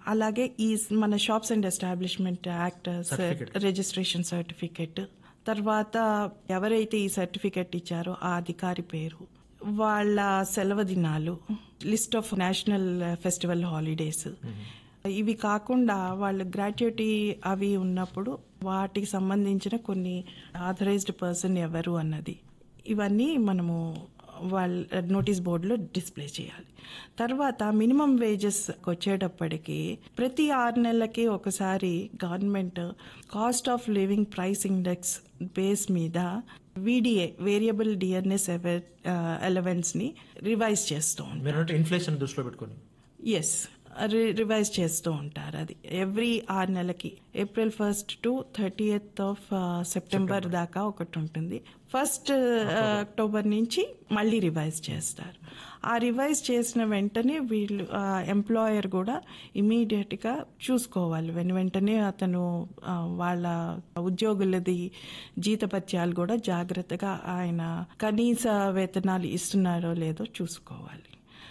అలాగే ఈ మన shops and establishment act Certificate. Registration certificate తర్వాత ఎవరైతే ఈ సర్టిఫికెట్ ఇచ్చారో ఆ అధికారి పేరు వాళ్ళ సెలవు దినాలు list of national festival holidays ఇవి కాకుండా వాళ్ళు గ్రాట్యుటీ అవి ఉన్నప్పుడు వాటికి సంబంధించిన కొన్ని ఆథరైజ్డ్ పర్సన్ ఎవరు అన్నది ఇవన్నీ మనము వాళ్ళ నోటీస్ బోర్డులో డిస్ప్లే చేయాలి తర్వాత మినిమం వేజెస్ వచ్చేటప్పటికి ప్రతి ఆరు నెలలకి ఒకసారి government cost of living price index base మీద వీడిఏ వేరియబుల్ డిఎన్ఎస్ ఎలవెన్స్ ని రివైజ్ చేస్తూ ఉంటారు మీరంటే ఇన్ఫ్లేషన్ దృష్టిలో పెట్టుకొని ఎస్ రివైజ్ చేస్తూ ఉంటారు అది ఎవ్రీ ఆరు నెలకి April first to thirty eighth of September దాకా ఒకటి ఉంటుంది ఫస్ట్ అక్టోబర్ నుంచి మళ్ళీ రివైజ్ చేస్తారు ఆ రివైజ్ చేసిన వెంటనే వీళ్ళు ఎంప్లాయర్ కూడా ఇమీడియట్ గా చూసుకోవాలి వెను వెంటనే అతను ఆ, వాళ్ళ ఉద్యోగులది జీతపత్యాలు కూడా జాగ్రత్తగా ఆయన కనీస వేతనాలు ఇస్తున్నారో లేదో చూసుకోవాలి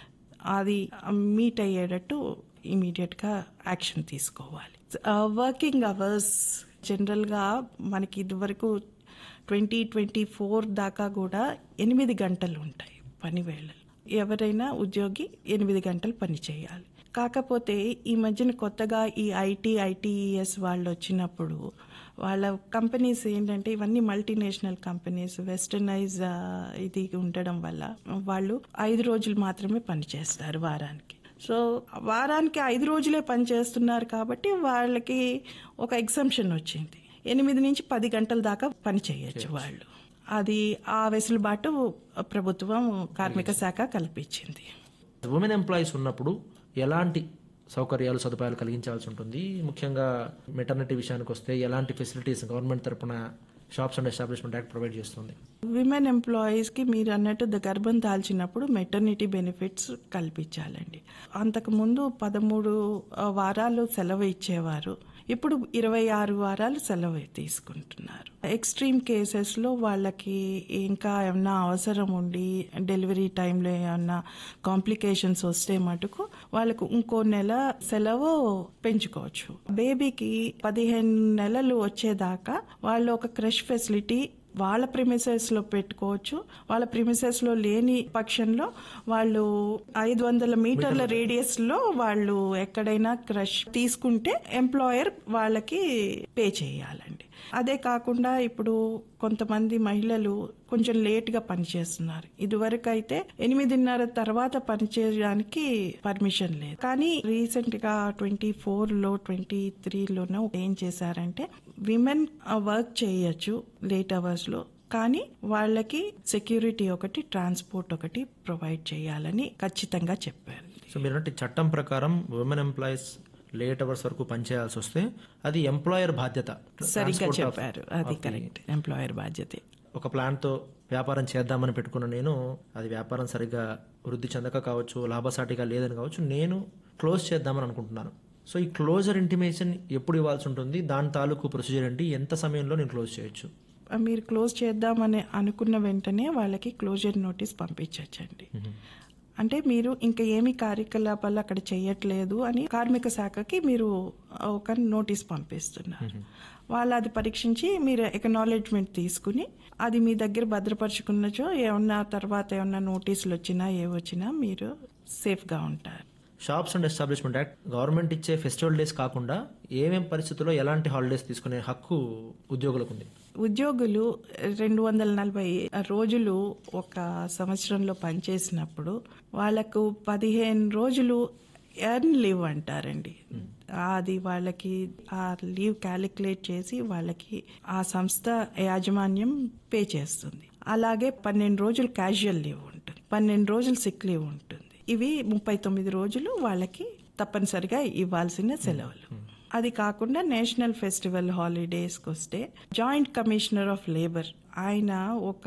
అది మీట్ అయ్యేటట్టు ఇమీడియట్ గా యాక్షన్ తీసుకోవాలి వర్కింగ్ అవర్స్ జనరల్ గా మనకి ఇదివరకు ట్వంటీ ట్వంటీ ఫోర్ దాకా కూడా ఎనిమిది గంటలు ఉంటాయి పని వేళలు ఎవరైనా ఉద్యోగి ఎనిమిది గంటలు పని చేయాలి కాకపోతే ఈ మధ్యన కొత్తగా ఈ ఐటీ ఐటీఈఎస్ వాళ్ళు వచ్చినప్పుడు వాళ్ళ కంపెనీస్ ఏంటంటే ఇవన్నీ మల్టీనేషనల్ కంపెనీస్ వెస్టర్నైజ్ ఇది ఉండడం వల్ల వాళ్ళు ఐదు రోజులు మాత్రమే పని చేస్తారు వారానికి సో వారానికి ఐదు రోజులే పని చేస్తున్నారు కాబట్టి వాళ్ళకి ఒక ఎగ్జంప్షన్ వచ్చింది ఎనిమిది నుంచి పది గంటల దాకా పని చేయొచ్చు వాళ్ళు అది ఆ వెసులుబాటు ప్రభుత్వం కార్మిక శాఖ కల్పించింది ఉమెన్ ఎంప్లాయీస్ ఉన్నప్పుడు ఎలాంటి సౌకర్యాలు సదుపాయాలు కలిగించాల్సి ఉంటుంది ముఖ్యంగా మెటర్నిటీ విషయానికి వస్తే ఎలాంటి ఫెసిలిటీస్ గవర్నమెంట్ తరపున shops and establishment act provide చేస్తుంది విమెన్ ఎంప్లాయీస్ కి మీరు అన్నట్టు ద గర్భం దాల్చినప్పుడు మెటర్నిటీ బెనిఫిట్స్ కల్పించాలండి అంతకు ముందు పదమూడు ఆ, వారాలు సెలవు ఇచ్చేవారు ఇప్పుడు ఇరవై ఆరు వారాలు సెలవు తీసుకుంటున్నారు ఎక్స్ట్రీమ్ కేసెస్ లో వాళ్ళకి ఇంకా ఏమన్నా అవసరం ఉండి డెలివరీ టైంలో ఏమన్నా కాంప్లికేషన్స్ వస్తే మటుకు వాళ్ళకు ఇంకో నెల సెలవు పెంచుకోవచ్చు బేబీకి పదిహేను నెలలు వచ్చేదాకా వాళ్ళు ఒక క్రష్ ఫెసిలిటీ వాళ్ళ ప్రిమిసెస్ లో పెట్టుకోవచ్చు వాళ్ళ ప్రిమిసెస్ లో లేని పక్షంలో వాళ్ళు ఐదు వందల మీటర్ల రేడియస్ లో వాళ్ళు ఎక్కడైనా క్రష్ తీసుకుంటే ఎంప్లాయర్ వాళ్ళకి పే చేయాలండి అదే కాకుండా ఇప్పుడు కొంతమంది మహిళలు కొంచెం లేట్ గా పనిచేస్తున్నారు ఇదివరకు అయితే ఎనిమిదిన్నర తర్వాత పనిచేయడానికి పర్మిషన్ లేదు కానీ రీసెంట్ గా ట్వంటీ ఫోర్ లో ట్వంటీ త్రీలోనో ఏం చేశారంటే విమెన్ వర్క్ చేయొచ్చు లేట్ అవర్స్ లో కానీ వాళ్ళకి సెక్యూరిటీ ఒకటి ట్రాన్స్పోర్ట్ ఒకటి ప్రొవైడ్ చేయాలని ఖచ్చితంగా చెప్పారు సో మీరంటే చట్టం ప్రకారం ఉమెన్ ఎంప్లాయీస్ లేట్ అవర్స్ వరకు పనిచేయాల్సి వస్తే అది ఎంప్లాయర్ బాధ్యత సరిగ్గా Transport of- చెప్పారు అది of the- కరెక్ట్ ఎంప్లాయర్ బాధ్యతే ఒక ప్లాన్తో వ్యాపారం చేద్దామని పెట్టుకున్న నేను అది వ్యాపారం సరిగ్గా వృద్ధి చెందక కావచ్చు లాభసాటిగా లేదని కావచ్చు నేను క్లోజ్ చేద్దామని అనుకుంటున్నాను సో ఈ క్లోజర్ ఇంటిమేషన్ ఎప్పుడు ఇవ్వాల్సి ఉంటుంది దాని తాలూకు ప్రొసీజర్ ఏంటి ఎంత సమయంలో నేను క్లోజ్ చేయొచ్చు మీరు క్లోజ్ చేద్దామని అనుకున్న వెంటనే వాళ్ళకి క్లోజర్ నోటీస్ పంపించవచ్చండి అంటే మీరు ఇంకా ఏమి కార్యకలాపాలు అక్కడ చేయట్లేదు అని కార్మిక శాఖకి మీరు ఒక నోటీస్ పంపిస్తున్నారు వాళ్ళు అది పరీక్షించి మీరు ఎకనాలెడ్జ్మెంట్ తీసుకుని అది మీ దగ్గర భద్రపరుచుకున్నచో ఏమన్నా తర్వాత ఏమన్నా నోటీసులు వచ్చినా ఏ వచ్చినా మీరు సేఫ్గా ఉంటారు shops and establishment act government ఇచ్చే ఫెస్టివల్ డేస్ కాకుండా ఏమేం పరిస్థితుల్లో ఎలాంటి హాలిడేస్ తీసుకునే హక్కు ఉద్యోగులకు ఉంది ఉద్యోగులు రెండు వందల నలభై రోజులు ఒక సంవత్సరంలో పనిచేసినప్పుడు వాళ్లకు పదిహేను రోజులు ఎర్న్ లీవ్ అంటారండి అది వాళ్ళకి ఆ లీవ్ క్యాలిక్యులేట్ చేసి వాళ్ళకి ఆ సంస్థ యాజమాన్యం పే చేస్తుంది అలాగే పన్నెండు రోజులు క్యాజువల్ లీవ్ ఉంటుంది పన్నెండు రోజులు సిక్ లీవ్ ఉంటుంది ఇవి ముప్పై తొమ్మిది రోజులు వాళ్ళకి తప్పనిసరిగా ఇవ్వాల్సిన సెలవులు అది కాకుండా నేషనల్ ఫెస్టివల్ హాలిడేస్కి వస్తే జాయింట్ కమిషనర్ ఆఫ్ లేబర్ ఆయన ఒక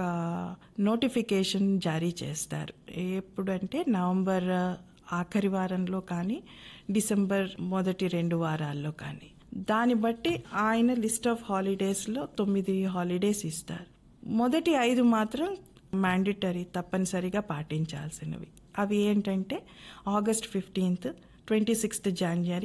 నోటిఫికేషన్ జారీ చేస్తారు ఎప్పుడంటే నవంబర్ ఆఖరి వారంలో కానీ డిసెంబర్ మొదటి రెండు వారాల్లో కానీ దాన్ని బట్టి ఆయన లిస్ట్ ఆఫ్ హాలిడేస్లో తొమ్మిది హాలిడేస్ ఇస్తారు మొదటి ఐదు మాత్రం మ్యాండేటరీ తప్పనిసరిగా పాటించాల్సినవి అవి ఏంటంటే August fifteenth twenty sixth January